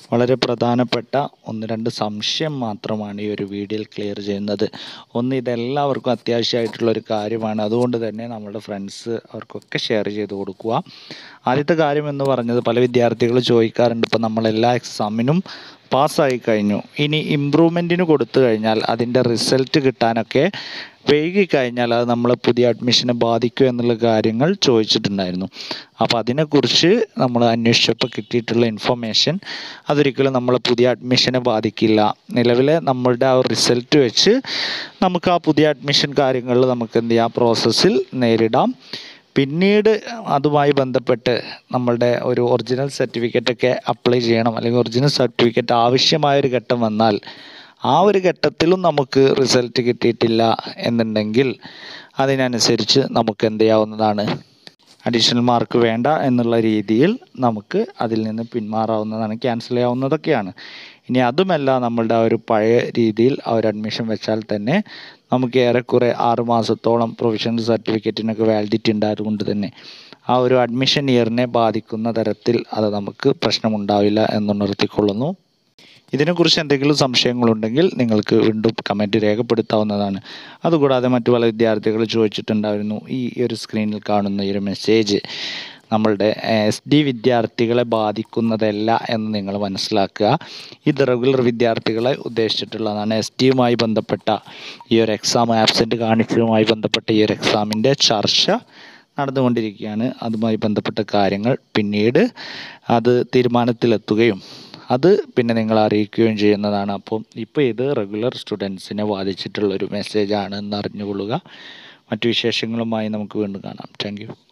വളരെ പ്രധാനപ്പെട്ട ഒന്ന് രണ്ട് സംശയം മാത്രമാണ് ഈ ഒരു വീഡിയോയിൽ ക്ലിയർ ചെയ്യുന്നത് ഒന്ന് ഇതെല്ലാവർക്കും അത്യാവശ്യമായിട്ടുള്ള ഒരു കാര്യമാണ് അതുകൊണ്ട് തന്നെ നമ്മുടെ ഫ്രണ്ട്സ് അവർക്കൊക്കെ ഷെയർ ചെയ്ത് കൊടുക്കുക ആദ്യത്തെ കാര്യം എന്ന് പറഞ്ഞത് പല വിദ്യാർത്ഥികൾ ചോദിക്കാറുണ്ട് ഇപ്പോൾ നമ്മൾ എല്ലാ എക്സാമിനും പാസ്സായി കഴിഞ്ഞു ഇനി ഇമ്പ്രൂവ്മെൻറ്റിന് കൊടുത്തു കഴിഞ്ഞാൽ അതിൻ്റെ റിസൾട്ട് കിട്ടാനൊക്കെ വൈകി കഴിഞ്ഞാൽ അത് നമ്മൾ പുതിയ അഡ്മിഷനെ ബാധിക്കും എന്നുള്ള കാര്യങ്ങൾ ചോദിച്ചിട്ടുണ്ടായിരുന്നു അപ്പോൾ അതിനെക്കുറിച്ച് നമ്മൾ അന്വേഷിച്ചപ്പോൾ കിട്ടിയിട്ടുള്ള ഇൻഫർമേഷൻ അതൊരിക്കലും നമ്മൾ പുതിയ അഡ്മിഷനെ ബാധിക്കില്ല നിലവിലെ നമ്മളുടെ ആ റിസൾട്ട് വെച്ച് നമുക്ക് ആ പുതിയ അഡ്മിഷൻ കാര്യങ്ങളിൽ നമുക്ക് എന്ത് ചെയ്യാം പ്രോസസ്സിൽ നേരിടാം പിന്നീട് അതുമായി ബന്ധപ്പെട്ട് നമ്മളുടെ ഒരു ഒറിജിനൽ സർട്ടിഫിക്കറ്റൊക്കെ അപ്ലൈ ചെയ്യണം അല്ലെങ്കിൽ ഒറിജിനൽ സർട്ടിഫിക്കറ്റ് ആവശ്യമായ ഒരു ഘട്ടം വന്നാൽ ആ ഒരു ഘട്ടത്തിലും നമുക്ക് റിസൾട്ട് കിട്ടിയിട്ടില്ല എന്നുണ്ടെങ്കിൽ അതിനനുസരിച്ച് നമുക്ക് എന്ത് ചെയ്യാവുന്നതാണ് അഡീഷണൽ മാർക്ക് വേണ്ട എന്നുള്ള രീതിയിൽ നമുക്ക് അതിൽ നിന്ന് പിന്മാറാവുന്നതാണ് ക്യാൻസൽ ചെയ്യാവുന്നതൊക്കെയാണ് ഇനി അതുമല്ല നമ്മളുടെ ആ ഒരു പഴയ രീതിയിൽ ആ ഒരു അഡ്മിഷൻ വെച്ചാൽ തന്നെ നമുക്ക് ഏറെക്കുറെ ആറ് മാസത്തോളം പ്രൊവിഷണൽ സർട്ടിഫിക്കറ്റിനൊക്കെ വാലിഡിറ്റി ഉണ്ടായതുകൊണ്ട് തന്നെ ആ ഒരു അഡ്മിഷൻ ഇയറിനെ ബാധിക്കുന്ന തരത്തിൽ അത് നമുക്ക് പ്രശ്നമുണ്ടാവില്ല എന്നുണർത്തിക്കൊള്ളുന്നു ഇതിനെക്കുറിച്ച് എന്തെങ്കിലും സംശയങ്ങളുണ്ടെങ്കിൽ നിങ്ങൾക്ക് വീണ്ടും കമൻറ്റ് രേഖപ്പെടുത്താവുന്നതാണ് അതുകൂടാതെ മറ്റു പല വിദ്യാർത്ഥികൾ ചോദിച്ചിട്ടുണ്ടായിരുന്നു ഈ ഒരു സ്ക്രീനിൽ കാണുന്ന ഈ ഒരു മെസ്സേജ് നമ്മളുടെ എസ് ഡി വിദ്യാർത്ഥികളെ ബാധിക്കുന്നതല്ല എന്ന് നിങ്ങൾ മനസ്സിലാക്കുക ഇത് റെഗുലർ വിദ്യാർത്ഥികളെ ഉദ്ദേശിച്ചിട്ടുള്ളതാണ് എസ് ടിയുമായി ബന്ധപ്പെട്ട ഈ ഒരു എക്സാം ആബ്സെൻറ്റ് കാണിച്ചതുമായി ബന്ധപ്പെട്ട ഈ ഒരു എക്സാമിൻ്റെ ചർച്ച നടന്നുകൊണ്ടിരിക്കുകയാണ് അതുമായി ബന്ധപ്പെട്ട കാര്യങ്ങൾ പിന്നീട് അത് തീരുമാനത്തിലെത്തുകയും അത് പിന്നെ നിങ്ങൾ അറിയിക്കുകയും ചെയ്യുന്നതാണ് അപ്പം ഇപ്പോൾ ഇത് റെഗുലർ സ്റ്റുഡൻസിനെ ബാധിച്ചിട്ടുള്ളൊരു മെസ്സേജാണ് എന്ന് അറിഞ്ഞുകൊള്ളുക മറ്റു വിശേഷങ്ങളുമായി നമുക്ക് വീണ്ടും കാണാം താങ്ക്